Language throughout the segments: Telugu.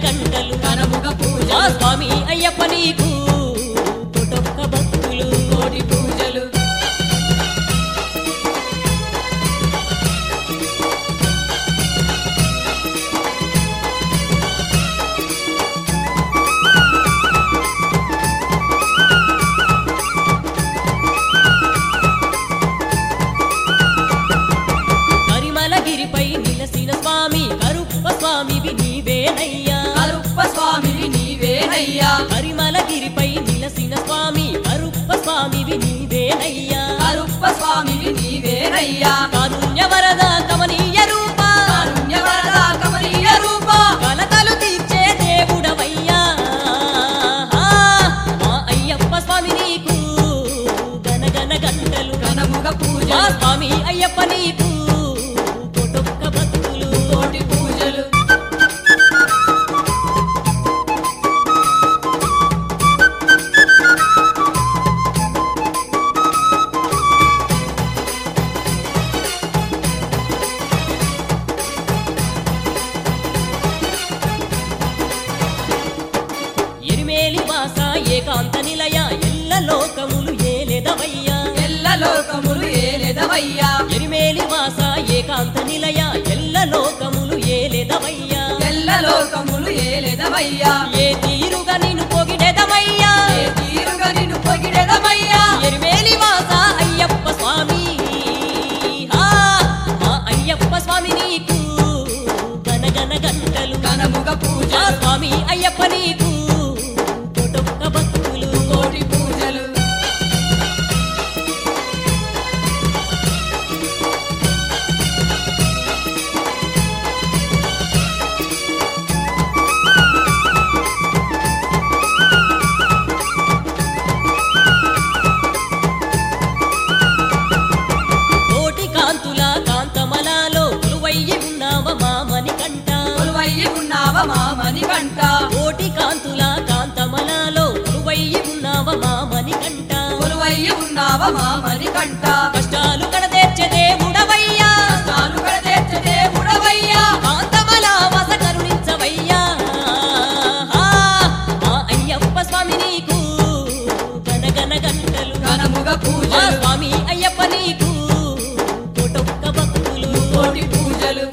గంటలు కనముగ పూజ మా స్వామి అయ్యప్ప నీకు కోటొక్క భక్తులు కోటి పూజలు కరిమలగిరిపై నిలసిన స్వామి కరుప్ప స్వామివి నీవేనయ్యా కరుప్ప స్వామివి నీవేనయ్యా కరిమలగిరిపై నిలసిన స్వామి కరుప్ప స్వామివి నీవేనయ్యా కరుప్ప స్వామివి నీవేనయ్యా కారుణ్య వరద కమనీయ రూప కారుణ్యవరద కమనీయ రూప కలతలు తీర్చే దేవుడవయ్యా మా అయ్యప్ప స్వామి నీకు గనగన గంటలు కనముగ పూజ మా స్వామి అయ్యప్ప నీకు కోటొక్క భక్తులు కోటి పూజలు ఎరిమేలి వాస ఏకాంత నిలయ ఎల్ల లోకములు ఏలెదవయ్యా ఎల్ల లోకములు ఏలెదవయ్యా ఎరిమేలి వాస ఏకాంత నిలయ ఎల్ల లోకములు ఏలెదవయ్యా ఎల్ల లోకములు ఏలెదవయ్యా ఏ తీరుగా నిన్ను పొగిడెదవయ్యా ఏ తీరుగా నిన్ను పొగిడెదవయ్యా ఎరిమేలి వాస అయ్యప్ప స్వామి ఆ, మా అయ్యప్ప స్వామి నీకు గనగన గంటలు కనముగ పూజ మా స్వామి అయ్యప్ప నీకు కోటొక్క భక్తులు కోటి పూజలు కోటి కాంతుల కాంతమలాలో కొలువయ్యి ఉన్నావ మామని కంట కొలువయ్యి ఉన్నావ మామని కంట కోటి కాంతుల కాంతమలాలో కొలువయ్యి ఉన్నావ మామని కంట కొలువయ్యి ఉన్నావ మామని కంట కష్టాలు కడతీర్చే దేవుడవయ్యా కష్టాలు కడతీర్చే దేవుడవయ్యా కాంతమల వస కరుణించవయ్యా ఆ, మా అయ్యప్ప స్వామి నీకు గనగన గంటలు కనముగ మా పూజలు స్వామి అయ్యప్ప నీకు కోటొక్క భక్తులు కోటి పూజలు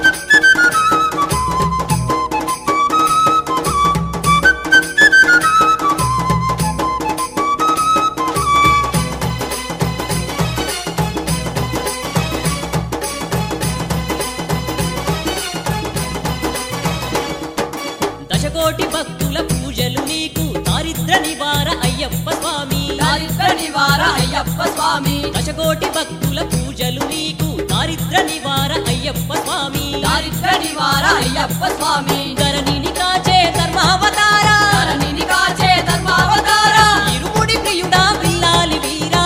దశకోటి భక్తుల పూజలు నీకు దారిద్ర నివార అయ్యప్ప స్వామి దారిద్ర నివార అయ్యప్ప స్వామి దశకోటి భక్తుల పూజలు నీకు దారిద్ర నివార అయ్యప్ప స్వామి దారిద్ర నివార అయ్యప్ప స్వామి ధరణిని కాచే ధర్మావతార ధరణిని కాచే ధర్మావతార ఇరుముడి ప్రియుడా బిల్లాలి వీరా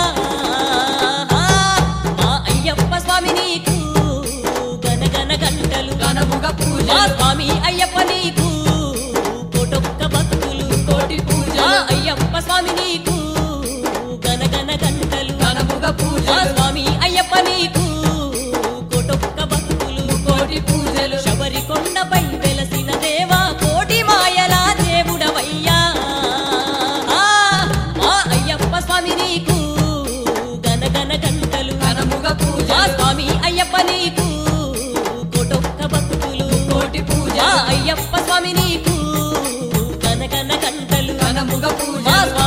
మా అయ్యప్ప స్వామి నీకు గనగన గంటలు కనముగ మా పూజలు స్వామి అయ్యప్ప నీకు కోటొక్క భక్తులు కోటి మా పూజలు అయ్యప్ప స్వామి నీకు గనగన గంటలు కనముగ మా పూజలు స్వామి అయ్యప్ప నీకు కోటొక్క భక్తులు కోటి పూజలు శబరి కొండపై వెలసిన దేవా కోటి మాయల దేవుడవయ్యా ఆ, మా అయ్యప్ప స్వామి నీకు గనగన గంటలు కనముగ మా పూజలు స్వామి అయ్యప్ప నీకు కోటొక్క భక్తులు కోటి మా పూజలు అయ్యప్ప స్వామి నీకు గనగన గంటలు కనముగ మా పూజలు